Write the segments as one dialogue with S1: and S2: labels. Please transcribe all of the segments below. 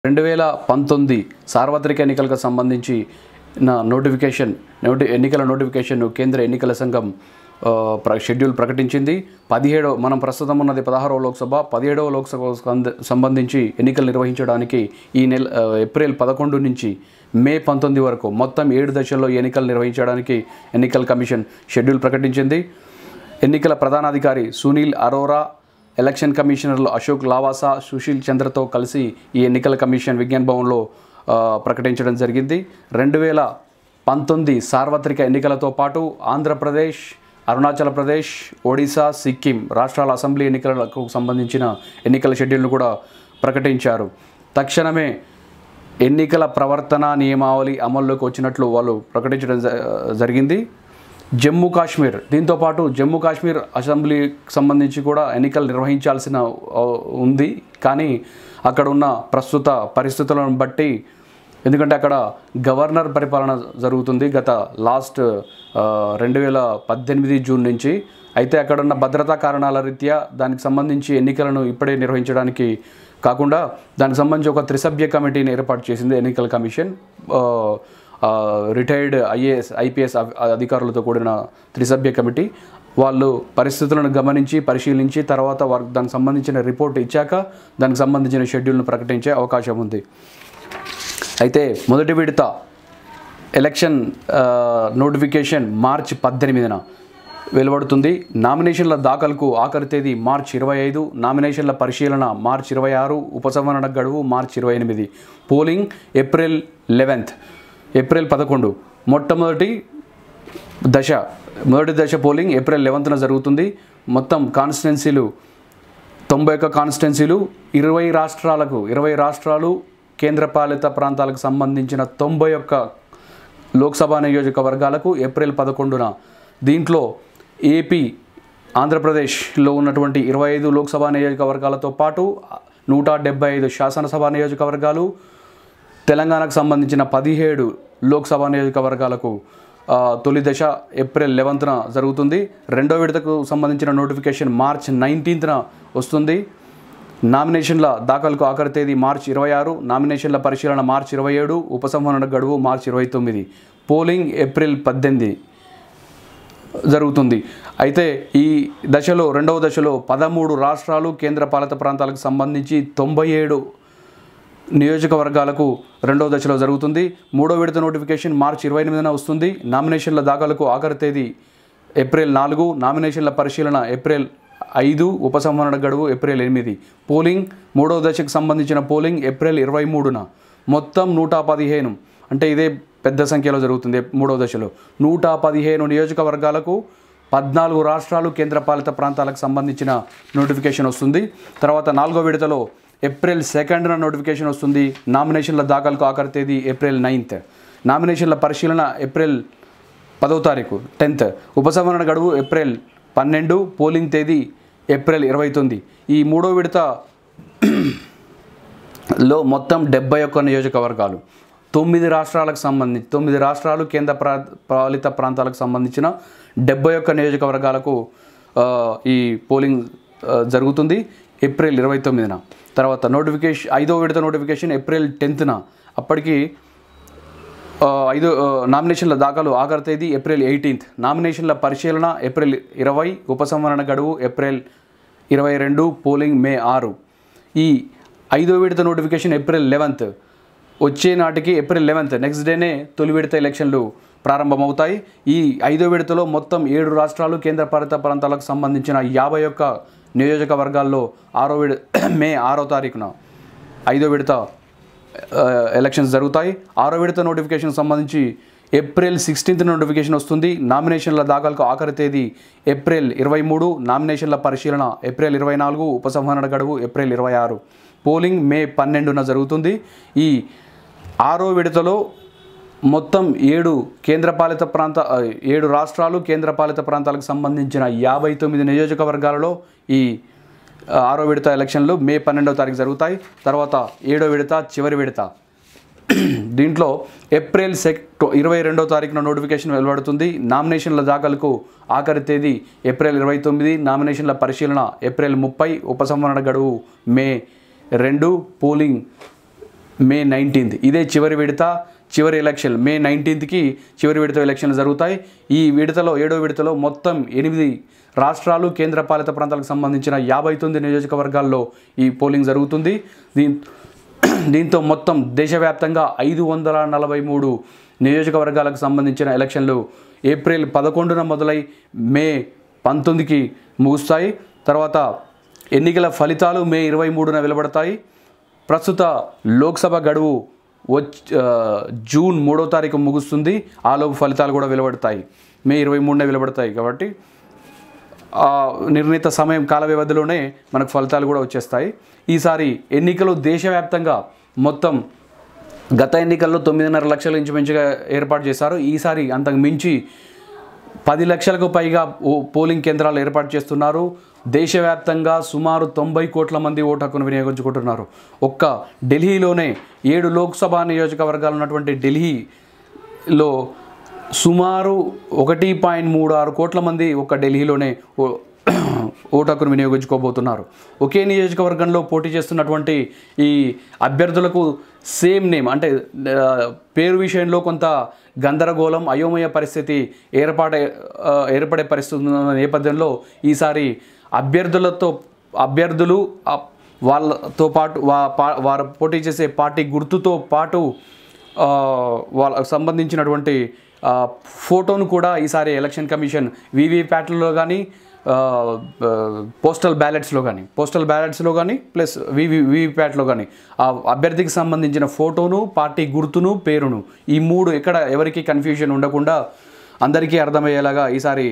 S1: రెండు వేల పంతొమ్మిది సార్వత్రిక ఎన్నికలకు సంబంధించి నా నోటిఫికేషన్ నోటి ఎన్నికల నోటిఫికేషన్ కేంద్ర ఎన్నికల సంఘం ఆ, ప్ర షెడ్యూల్ ప్రకటించింది పదిహేడవ మనం ప్రస్తుతం ఉన్నది పదహారవ లోక్సభ పదిహేడవ లోక్సభ సంద- సంబంధించి ఎన్నికలు నిర్వహించడానికి ఈ నెల ఆ, ఏప్రిల్ పదకొండు నుంచి మే పంతొమ్మిది వరకు మొత్తం ఏడు దశల్లో ఎన్నికలు నిర్వహించడానికి ఎన్నికల కమిషన్ షెడ్యూల్ ప్రకటించింది ఎన్నికల ప్రధానాధికారి సునీల్ అరోరా ఎలక్షన్ కమిషనర్లు అశోక్ లావాసా సుశీల్ చంద్రతో కలిసి ఈ ఎన్నికల కమిషన్ విజ్ఞాన్ భవన్లో ఆ, ప్రకటించడం జరిగింది రెండు వేల పంతొమ్మిది సార్వత్రిక ఎన్నికలతో పాటు ఆంధ్రప్రదేశ్ అరుణాచల్ ప్రదేశ్ ఒడిశా సిక్కిం రాష్ట్రాల అసెంబ్లీ ఎన్నికలకు సంబంధించిన ఎన్నికల షెడ్యూల్ను కూడా ప్రకటించారు తక్షణమే ఎన్నికల ప్రవర్తన నియమావళి అమల్లోకి వచ్చినట్లు వాళ్ళు ప్రకటించడం జ- జరిగింది జమ్మూ కాశ్మీర్ దీంతో పాటు జమ్మూ కాశ్మీర్ అసెంబ్లీకి సంబంధించి కూడా ఎన్నికలు నిర్వహించాల్సిన ఆ, ఉంది కానీ అక్కడ ఉన్న ప్రస్తుత పరిస్థితులను బట్టి ఎందుకంటే అక్కడ గవర్నర్ పరిపాలన జరుగుతుంది గత లాస్ట్ రెండు వేల పద్దెనిమిది జూన్ నుంచి అయితే అక్కడ ఉన్న భద్రతా కారణాల రీత్యా దానికి సంబంధించి ఎన్నికలను ఇప్పుడే నిర్వహించడానికి కాకుండా దానికి సంబంధించి ఒక త్రిసభ్య కమిటీని ఏర్పాటు చేసింది ఎన్నికల కమిషన్ ఆ, ఆ, రిటైర్డ్ ఐఏఎస్ ఐపీఎస్ అధి- అధికారులతో కూడిన త్రిసభ్య కమిటీ వాళ్ళు పరిస్థితులను గమనించి పరిశీలించి తర్వాత వారికి దానికి సంబంధించిన రిపోర్ట్ ఇచ్చాక దానికి సంబంధించిన షెడ్యూల్ను ప్రకటించే అవకాశం ఉంది అయితే మొదటి విడత ఎలక్షన్ ఆ, నోటిఫికేషన్ మార్చి పద్దెనిమిదిన వెలువడుతుంది నామినేషన్ల దాఖలకు ఆఖరి తేదీ మార్చి ఇరవై ఐదు నామినేషన్ల పరిశీలన మార్చి ఇరవై ఆరు ఉపసంహరణ గడువు మార్చి ఇరవై ఎనిమిది పోలింగ్ ఏప్రిల్ లెవెన్త్ ఏప్రిల్ పదకొండు మొట్టమొదటి దశ మొదటి దశ పోలింగ్ ఏప్రిల్ లెవెన్త్న జరుగుతుంది మొత్తం కాన్స్టిట్యున్సీలు తొంభై ఒక్క కాన్స్టిట్యున్సీలు ఇరవై రాష్ట్రాలకు ఇరవై రాష్ట్రాలు కేంద్రపాలిత ప్రాంతాలకు సంబంధించిన తొంభై ఒక్క లోక్సభ నియోజకవర్గాలకు ఏప్రిల్ పదకొండున దీంట్లో ఏపీ ఆంధ్రప్రదేశ్లో ఉన్నటువంటి ఇరవై ఐదు లోక్సభ నియోజకవర్గాలతో పాటు నూట డెబ్బై ఐదు శాసనసభ నియోజకవర్గాలు తెలంగాణకు సంబంధించిన పదిహేడు లోక్సభ నియోజకవర్గాలకు ఆ, తొలి దశ ఏప్రిల్ లెవెన్త్న జరుగుతుంది రెండో విడతకు సంబంధించిన నోటిఫికేషన్ మార్చ్ నైన్టీన్త్న వస్తుంది నామినేషన్ల దాఖలకు ఆఖరి తేదీ మార్చి ఇరవై ఆరు నామినేషన్ల పరిశీలన మార్చి ఇరవై ఏడు ఉపసంహరణ గడువు మార్చి ఇరవై తొమ్మిది పోలింగ్ ఏప్రిల్ పద్దెనిమిది జరుగుతుంది అయితే ఈ దశలో రెండవ దశలో పదమూడు రాష్ట్రాలు కేంద్రపాలిత ప్రాంతాలకు సంబంధించి తొంభై ఏడు నియోజకవర్గాలకు రెండవ దశలో జరుగుతుంది మూడో విడత నోటిఫికేషన్ మార్చి ఇరవై ఎనిమిదిన వస్తుంది నామినేషన్ల దాఖలకు ఆఖరి తేదీ ఏప్రిల్ నాలుగు నామినేషన్ల పరిశీలన ఏప్రిల్ ఐదు ఉపసంహరణ గడువు ఏప్రిల్ ఎనిమిది పోలింగ్ మూడవ దశకు సంబంధించిన పోలింగ్ ఏప్రిల్ ఇరవై మూడున మొత్తం నూట పదిహేను అంటే ఇదే పెద్ద సంఖ్యలో జరుగుతుంది మూడవ దశలో నూట పదిహేను నియోజకవర్గాలకు పద్నాలుగు రాష్ట్రాలు కేంద్రపాలిత ప్రాంతాలకు సంబంధించిన నోటిఫికేషన్ వస్తుంది తర్వాత నాలుగో విడతలో ఏప్రిల్ సెకండ్న నోటిఫికేషన్ వస్తుంది నామినేషన్ల దాఖలకు ఆఖరి తేదీ ఏప్రిల్ నైన్త్ నామినేషన్ల పరిశీలన ఏప్రిల్ పదో తారీఖు టెన్త్ ఉపసంహరణ గడువు ఏప్రిల్ పన్నెండు పోలింగ్ తేదీ ఏప్రిల్ ఇరవై తొమ్మిది ఈ మూడో విడత లో మొత్తం డెబ్బై ఒక్క నియోజకవర్గాలు తొమ్మిది రాష్ట్రాలకు సంబంధించి తొమ్మిది రాష్ట్రాలు కేంద్ర ప్రా పాలిత ప్రాంతాలకు సంబంధించిన డెబ్బై ఒక్క నియోజకవర్గాలకు ఆ, ఈ పోలింగ్ ఆ, జరుగుతుంది ఏప్రిల్ ఇరవై తొమ్మిదిన తర్వాత నోటిఫికేషన్ ఐదో విడత నోటిఫికేషన్ ఏప్రిల్ టెన్త్న అప్పటికి ఆ, ఐదు ఆ, నామినేషన్ల దాఖలు ఆఖరి తేదీ ఏప్రిల్ ఎయిటీన్త్ నామినేషన్ల పరిశీలన ఏప్రిల్ ఇరవై ఉపసంహరణ గడువు ఏప్రిల్ ఇరవై రెండు పోలింగ్ మే ఆరు ఈ ఐదో విడత నోటిఫికేషన్ ఏప్రిల్ లెవెన్త్ వచ్చే నాటికి ఏప్రిల్ లెవెన్త్ నెక్స్ట్ డేనే తొలి విడత ఎలక్షన్లు ప్రారంభమవుతాయి ఈ ఐదో విడతలో మొత్తం ఏడు రాష్ట్రాలు కేంద్రపాలిత ప్రాంతాలకు సంబంధించిన యాభై ఒక్క నియోజకవర్గాల్లో ఆరో విడ మే ఆరో తారీఖున ఐదో విడత ఆ, ఎలక్షన్స్ జరుగుతాయి ఆరో విడత నోటిఫికేషన్ సంబంధించి ఏప్రిల్ సిక్స్టీన్త్ నోటిఫికేషన్ వస్తుంది నామినేషన్ల దాఖలకు ఆఖరి తేదీ ఏప్రిల్ ఇరవై మూడు నామినేషన్ల పరిశీలన ఏప్రిల్ ఇరవై నాలుగు ఉపసంహరణ గడువు ఏప్రిల్ ఇరవై ఆరు పోలింగ్ మే పన్నెండున జరుగుతుంది ఈ ఆరో విడతలో మొత్తం ఏడు కేంద్రపాలిత ప్రాంత ఆ, ఏడు రాష్ట్రాలు కేంద్రపాలిత ప్రాంతాలకు సంబంధించిన యాభై తొమ్మిది నియోజకవర్గాలలో ఈ ఆ, ఆరో విడత ఎలక్షన్లు మే పన్నెండవ తారీఖు జరుగుతాయి తర్వాత ఏడో విడత చివరి విడత దీంట్లో ఏప్రిల్ సెక్ ఇరవై రెండవ తారీఖున నోటిఫికేషన్ వెలువడుతుంది నామినేషన్ల దాఖలకు ఆఖరి తేదీ ఏప్రిల్ ఇరవై తొమ్మిది నామినేషన్ల పరిశీలన ఏప్రిల్ ముప్పై ఉపసంహరణ గడువు మే రెండు పోలింగ్ మే నైన్టీన్త్ ఇదే చివరి విడత చివరి ఎలక్షన్ మే నైన్టీన్త్కి చివరి విడత ఎలక్షన్లు జరుగుతాయి ఈ విడతలో ఏడో విడతలో మొత్తం ఎనిమిది రాష్ట్రాలు కేంద్ర పాలిత ప్రాంతాలకు సంబంధించిన యాభై తొమ్మిది నియోజకవర్గాల్లో ఈ పోలింగ్ జరుగుతుంది దీ దీంతో మొత్తం దేశవ్యాప్తంగా ఐదు వందల నలభై మూడు నియోజకవర్గాలకు సంబంధించిన ఎలక్షన్లు ఏప్రిల్ పదకొండున మొదలై మే పంతొమ్మిదికి ముగుస్తాయి తర్వాత ఎన్నికల ఫలితాలు మే ఇరవై మూడున వెలువడతాయి ప్రస్తుత లోక్సభ గడువు వచ్చ ఆ, జూన్ మూడో తారీఖు ముగుస్తుంది ఆలోపు ఫలితాలు కూడా వెలువడతాయి మే ఇరవై మూడున వెలువడతాయి కాబట్టి ఆ నిర్ణీత సమయం కాల వ్యవధిలోనే మనకు ఫలితాలు కూడా వచ్చేస్తాయి ఈసారి ఎన్నికలు దేశవ్యాప్తంగా మొత్తం గత ఎన్నికల్లో తొమ్మిదిన్నర లక్షలు ఇంచుమించుగా ఏర్పాటు చేశారు ఈసారి అంతకు మించి పది లక్షలకు పైగా ఓ- పోలింగ్ కేంద్రాలు ఏర్పాటు చేస్తున్నారు దేశవ్యాప్తంగా సుమారు తొంభై కోట్ల మంది ఓటు హక్కును వినియోగించుకుంటున్నారు ఒక్క ఢిల్లీలోనే ఏడు లోక్సభ నియోజకవర్గాలు ఉన్నటువంటి ఢిల్లీలో సుమారు ఒకటి పాయింట్ మూడు ఆరు కోట్ల మంది ఒక్క ఢిల్లీలోనే ఓ- ఓటు హక్కును వినియోగించుకోబోతున్నారు ఒకే నియోజకవర్గంలో పోటీ చేస్తున్నటువంటి ఈ అభ్యర్థులకు సేమ్ నేమ్ అంటే ఆ, పేరు విషయంలో కొంత గందరగోళం అయోమయ పరిస్థితి ఏర్పాటే ఆ, ఏర్పడే పరిస్థితి ఉన్న నేపథ్యంలో ఈసారి అభ్యర్థులతో అభ్యర్థులు ఆ, వాళ్ళతో పాటు వా పా- వారు పోటీ చేసే పార్టీ గుర్తుతో పాటు ఆ, వాళ్ళకు సంబంధించినటువంటి ఆ, ఫోటోను కూడా ఈసారి ఎలక్షన్ కమిషన్ వీవీప్యాట్లలో కానీ పోస్టల్ బ్యాలెట్స్లో కానీ పోస్టల్ బ్యాలెట్స్లో కానీ ప్లస్ వివి వీవీప్యాట్లో కానీ ఆ అభ్యర్థికి సంబంధించిన ఫోటోను పార్టీ గుర్తును పేరును ఈ మూడు ఎక్కడ ఎవరికి కన్ఫ్యూజన్ ఉండకుండా అందరికీ అర్థమయ్యేలాగా ఈసారి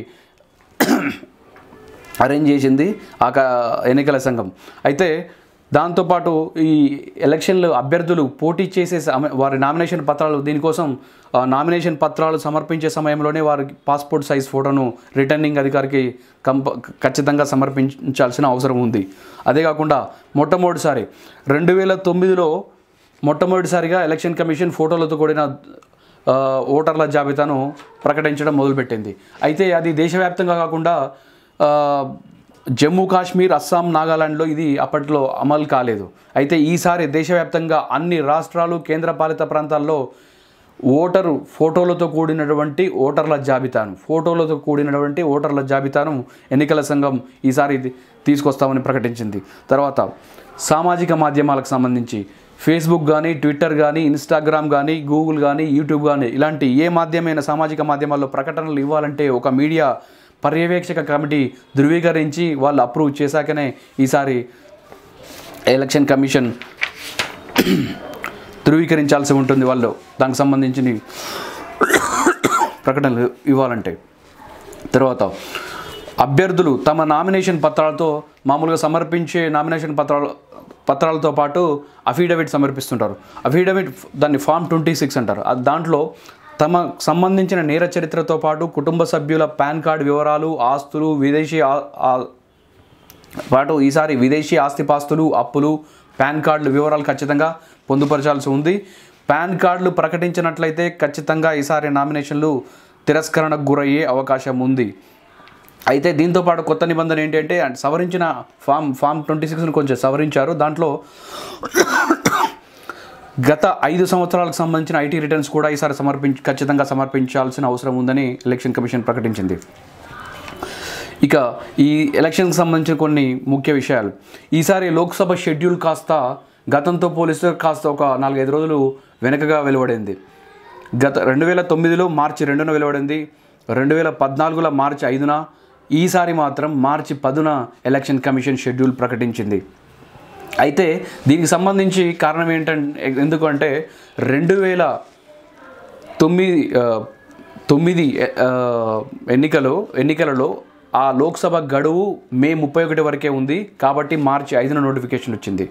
S1: అరేంజ్ చేసింది ఆ క- ఎన్నికల సంఘం అయితే దాంతోపాటు ఈ ఎలక్షన్లు అభ్యర్థులు పోటీ చేసే సమ- వారి నామినేషన్ పత్రాలు దీనికోసం ఆ, నామినేషన్ పత్రాలు సమర్పించే సమయంలోనే వారి పాస్పోర్ట్ సైజ్ ఫోటోను రిటర్నింగ్ అధికారికి కంప ఖచ్చితంగా సమర్పించాల్సిన అవసరం ఉంది అదే కాకుండా మొట్టమొదటిసారి రెండు వేల తొమ్మిదిలో మొట్టమొదటిసారిగా ఎలక్షన్ కమిషన్ ఫోటోలతో కూడిన ఆ, ఓటర్ల జాబితాను ప్రకటించడం మొదలుపెట్టింది అయితే అది దేశవ్యాప్తంగా కాకుండా ఆ, జమ్మూ కాశ్మీర్ అస్సాం నాగాలాండ్లో ఇది అప్పట్లో అమలు కాలేదు అయితే ఈసారి దేశవ్యాప్తంగా అన్ని రాష్ట్రాలు కేంద్రపాలిత ప్రాంతాల్లో ఓటరు ఫోటోలతో కూడినటువంటి ఓటర్ల జాబితాను ఫోటోలతో కూడినటువంటి ఓటర్ల జాబితాను ఎన్నికల సంఘం ఈసారి ఇది తీసుకొస్తామని ప్రకటించింది తర్వాత సామాజిక మాధ్యమాలకు సంబంధించి ఫేస్బుక్ కానీ ట్విట్టర్ కానీ ఇన్స్టాగ్రామ్ కానీ గూగుల్ కానీ యూట్యూబ్ కానీ ఇలాంటి ఏ మాధ్యమైన సామాజిక మాధ్యమాల్లో ప్రకటనలు ఇవ్వాలంటే ఒక మీడియా పర్యవేక్షక కమిటీ ధృవీకరించి వాళ్ళు అప్రూవ్ చేశాకనే ఈసారి ఎలక్షన్ కమిషన్ ధృవీకరించాల్సి ఉంటుంది వాళ్ళు దానికి సంబంధించిన ప్రకటనలు ఇవ్వాలంటే తర్వాత అభ్యర్థులు తమ నామినేషన్ పత్రాలతో మామూలుగా సమర్పించే నామినేషన్ పత్రాలు పత్రాలతో పాటు అఫిడవిట్ సమర్పిస్తుంటారు అఫిడవిట్ దాన్ని ఫామ్ ట్వంటీ సిక్స్ అంటారు అది దాంట్లో తమ సంబంధించిన నేర చరిత్రతో పాటు కుటుంబ సభ్యుల పాన్ కార్డు వివరాలు ఆస్తులు విదేశీ ఆ- ఆ- పాటు ఈసారి విదేశీ ఆస్తిపాస్తులు అప్పులు పాన్ కార్డులు వివరాలు ఖచ్చితంగా పొందుపరచాల్సి ఉంది పాన్ కార్డులు ప్రకటించినట్లయితే ఖచ్చితంగా ఈసారి నామినేషన్లు తిరస్కరణకు గురయ్యే అవకాశం ఉంది అయితే దీంతో పాటు కొత్త నిబంధన ఏంటంటే అండ్ సవరించిన ఫామ్ ఫామ్ ట్వంటీ సిక్స్ని కొంచెం సవరించారు దాంట్లో గత ఐదు సంవత్సరాలకు సంబంధించిన ఐటీ రిటర్న్స్ కూడా ఈసారి సమర్పించి ఖచ్చితంగా సమర్పించాల్సిన అవసరం ఉందని ఎలక్షన్ కమిషన్ ప్రకటించింది ఇక ఈ ఎలక్షన్కి సంబంధించిన కొన్ని ముఖ్య విషయాలు ఈసారి లోక్సభ షెడ్యూల్ కాస్త గతంతో పోలిస్తే కాస్త ఒక నాలుగైదు రోజులు వెనుకగా వెలువడింది గత రెండు వేల తొమ్మిదిలో మార్చి రెండున వెలువడింది రెండు వేల పద్నాలుగులో మార్చి ఐదున ఈసారి మాత్రం మార్చి పదున ఎలక్షన్ కమిషన్ షెడ్యూల్ ప్రకటించింది అయితే దీనికి సంబంధించి కారణం ఏంటంటే ఎందుకంటే రెండు వేల తొమ్మిది ఆ, తొమ్మిది ఆ, ఎన్నికలు ఎన్నికలలో ఆ లోక్సభ గడువు మే ముప్పై ఒకటి వరకే ఉంది కాబట్టి మార్చి ఐదున నోటిఫికేషన్ వచ్చింది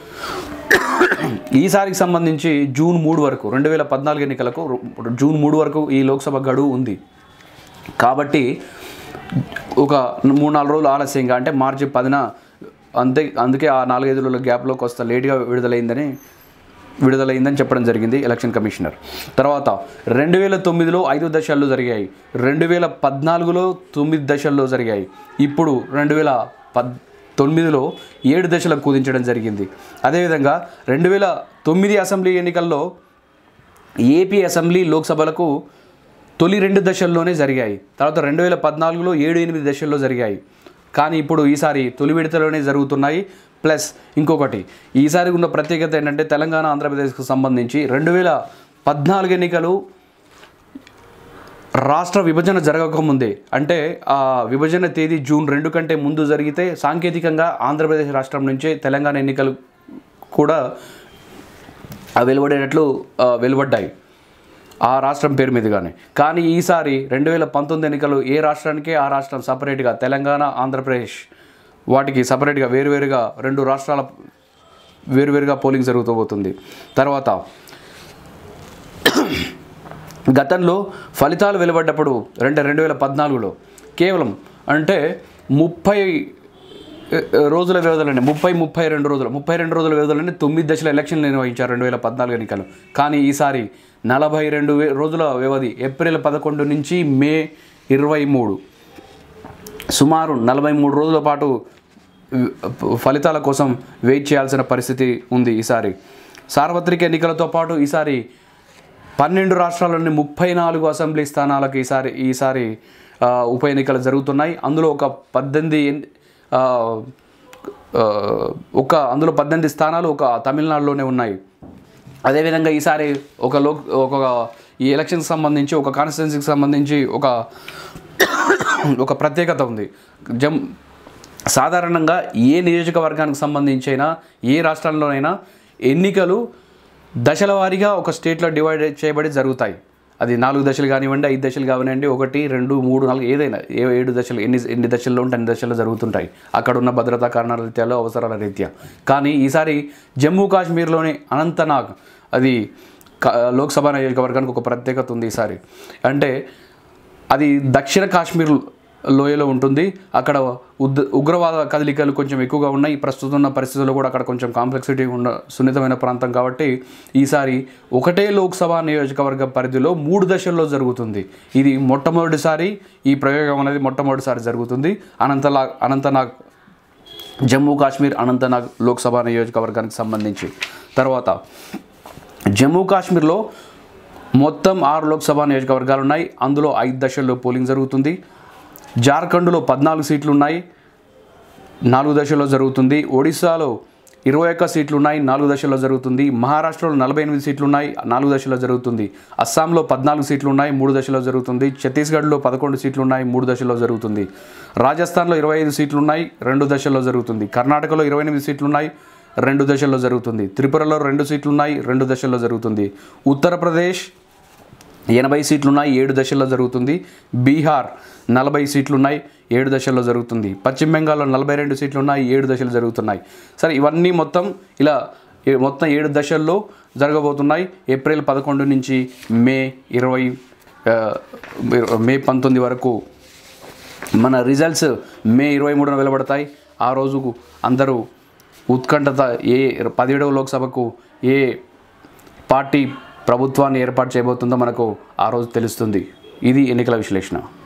S1: ఈసారికి సంబంధించి జూన్ మూడు వరకు రెండు వేల పద్నాలుగు ఎన్నికలకు రు- జూన్ మూడు వరకు ఈ లోక్సభ గడువు ఉంది కాబట్టి ఒక మూడు నాలుగు రోజులు ఆలస్యంగా అంటే మార్చి పదిన అంతే అందుకే ఆ నాలుగైదు రోజుల గ్యాప్లో కొంత లేట్గా విడుదలైందని విడుదలైందని చెప్పడం జరిగింది ఎలక్షన్ కమిషనర్ తర్వాత రెండు వేల తొమ్మిదిలో ఐదు దశల్లో జరిగాయి రెండు వేల పద్నాలుగులో తొమ్మిది దశల్లో జరిగాయి ఇప్పుడు రెండు వేల పద్ తొమ్మిదిలో ఏడు దశలకు కుదించడం జరిగింది అదేవిధంగా రెండు వేల తొమ్మిది అసెంబ్లీ ఎన్నికల్లో ఏపీ అసెంబ్లీ లోక్సభలకు తొలి రెండు దశల్లోనే జరిగాయి తర్వాత రెండు వేల పద్నాలుగులో ఏడు ఎనిమిది దశల్లో జరిగాయి కానీ ఇప్పుడు ఈసారి తొలి విడతలోనే జరుగుతున్నాయి ప్లస్ ఇంకొకటి ఈసారి ఉన్న ప్రత్యేకత ఏంటంటే తెలంగాణ ఆంధ్రప్రదేశ్కు సంబంధించి రెండు వేల పద్నాలుగు ఎన్నికలు రాష్ట్ర విభజన జరగకముందే అంటే ఆ విభజన తేదీ జూన్ రెండు కంటే ముందు జరిగితే సాంకేతికంగా ఆంధ్రప్రదేశ్ రాష్ట్రం నుంచే తెలంగాణ ఎన్నికలు కూడా ఆ వెలువడేటట్లు ఆ, వెలువడ్డాయి ఆ రాష్ట్రం పేరు మీదుగానే కానీ ఈసారి రెండు వేల పంతొమ్మిది ఎన్నికలు ఏ రాష్ట్రానికే ఆ రాష్ట్రం సపరేట్గా తెలంగాణ ఆంధ్రప్రదేశ్ వాటికి సపరేట్గా వేరువేరుగా రెండు రాష్ట్రాల వేరువేరుగా పోలింగ్ జరుగుతూ పోతుంది తర్వాత గతంలో ఫలితాలు వెలువడ్డప్పుడు రెండు రెండు వేల పద్నాలుగులో కేవలం అంటే ముప్పై ఏ, రోజుల వ్యవధిలోనే ముప్పై ముప్పై రెండు రోజులు ముప్పై రెండు రోజుల వ్యవధిలోనే తొమ్మిది దశల ఎలక్షన్లు నిర్వహించారు రెండు వేల పద్నాలుగు ఎన్నికలు కానీ ఈసారి నలభై రెండు వే- రోజుల వ్యవధి ఏప్రిల్ పదకొండు నుంచి మే ఇరవై మూడు సుమారు నలభై మూడు రోజుల పాటు వి- ఫలితాల కోసం వెయిట్ చేయాల్సిన పరిస్థితి ఉంది ఈసారి సార్వత్రిక ఎన్నికలతో పాటు ఈసారి పన్నెండు రాష్ట్రాల్లోని ముప్పై నాలుగు అసెంబ్లీ స్థానాలకు ఈసారి ఈసారి ఆ, ఉప ఎన్నికలు జరుగుతున్నాయి అందులో ఒక పద్దెనిమిది ఎన్- ఆ, ఆ, ఒక అందులో పద్దెనిమిది స్థానాలు ఒక తమిళనాడులోనే ఉన్నాయి అదేవిధంగా ఈసారి ఒక లోక్ ఒక ఈ ఎలక్షన్కి సంబంధించి ఒక కాన్స్టిట్యున్సీకి సంబంధించి ఒక ఒక ప్రత్యేకత ఉంది జమ్ సాధారణంగా ఏ నియోజకవర్గానికి సంబంధించి అయినా ఏ రాష్ట్రంలోనైనా ఎన్నికలు దశల వారీగా ఒక స్టేట్లో డివైడ్ చేయబడి జరుగుతాయి అది నాలుగు దశలు కానివ్వండి ఐదు దశలు కానివ్వండి ఒకటి రెండు మూడు నాలుగు ఏదైనా ఏ ఏడు దశలు ఎన్ని ఎన్ని దశల్లో ఉంటే అన్ని దశల్లో జరుగుతుంటాయి అక్కడ ఉన్న భద్రతా కారణాల రీత్యాలో అవసరాల రీత్యా కానీ ఈసారి జమ్మూ కాశ్మీర్లోని అనంతనాగ్ అది క- లోక్సభ నియోజకవర్గానికి ఒక ప్రత్యేకత ఉంది ఈసారి అంటే అది దక్షిణ కాశ్మీర్ లోయలో ఉంటుంది అక్కడ ఉద్ ఉగ్రవాద కదలికలు కొంచెం ఎక్కువగా ఉన్నాయి ప్రస్తుతం ఉన్న పరిస్థితుల్లో కూడా అక్కడ కొంచెం కాంప్లెక్సిటీ ఉన్న సున్నితమైన ప్రాంతం కాబట్టి ఈసారి ఒకటే లోక్సభ నియోజకవర్గ పరిధిలో మూడు దశల్లో జరుగుతుంది ఇది మొట్టమొదటిసారి ఈ ప్రయోగం అనేది మొట్టమొదటిసారి జరుగుతుంది అనంతలా అనంతనాగ్ జమ్మూ కాశ్మీర్ అనంతనాగ్ లోక్సభ నియోజకవర్గానికి సంబంధించి తర్వాత జమ్మూ కాశ్మీర్లో మొత్తం ఆరు లోక్సభ నియోజకవర్గాలు ఉన్నాయి అందులో ఐదు దశల్లో పోలింగ్ జరుగుతుంది జార్ఖండ్లో పద్నాలుగు సీట్లు ఉన్నాయి నాలుగు దశల్లో జరుగుతుంది ఒడిశాలో ఇరవై ఒక్క సీట్లు ఉన్నాయి నాలుగు దశల్లో జరుగుతుంది మహారాష్ట్రలో నలభై ఎనిమిది సీట్లు ఉన్నాయి నాలుగు దశల్లో జరుగుతుంది అస్సాంలో పద్నాలుగు సీట్లు ఉన్నాయి మూడు దశల్లో జరుగుతుంది ఛత్తీస్గఢ్లో పదకొండు సీట్లు ఉన్నాయి మూడు దశల్లో జరుగుతుంది రాజస్థాన్లో ఇరవై ఐదు సీట్లు ఉన్నాయి రెండు దశల్లో జరుగుతుంది కర్ణాటకలో ఇరవై ఎనిమిది సీట్లు ఉన్నాయి రెండు దశల్లో జరుగుతుంది త్రిపురలో రెండు సీట్లు ఉన్నాయి రెండు దశల్లో జరుగుతుంది ఉత్తరప్రదేశ్ ఎనభై సీట్లు ఉన్నాయి ఏడు దశల్లో జరుగుతుంది బీహార్ నలభై సీట్లు ఉన్నాయి ఏడు దశల్లో జరుగుతుంది పశ్చిమ బెంగాల్లో నలభై రెండు సీట్లు ఉన్నాయి ఏడు దశలు జరుగుతున్నాయి సరే ఇవన్నీ మొత్తం ఇలా ఏ- మొత్తం ఏడు దశల్లో జరగబోతున్నాయి ఏప్రిల్ పదకొండు నుంచి మే ఇరవై ఆ, మే పంతొమ్మిది వరకు మన రిజల్ట్స్ మే ఇరవై మూడున వెలువడతాయి ఆ రోజుకు అందరూ ఉత్కంఠత ఏ పదిహేడవ లోక్సభకు ఏ పార్టీ ప్రభుత్వాన్ని ఏర్పాటు చేయబోతుందో మనకు ఆ రోజు తెలుస్తుంది ఇది ఎన్నికల విశ్లేషణ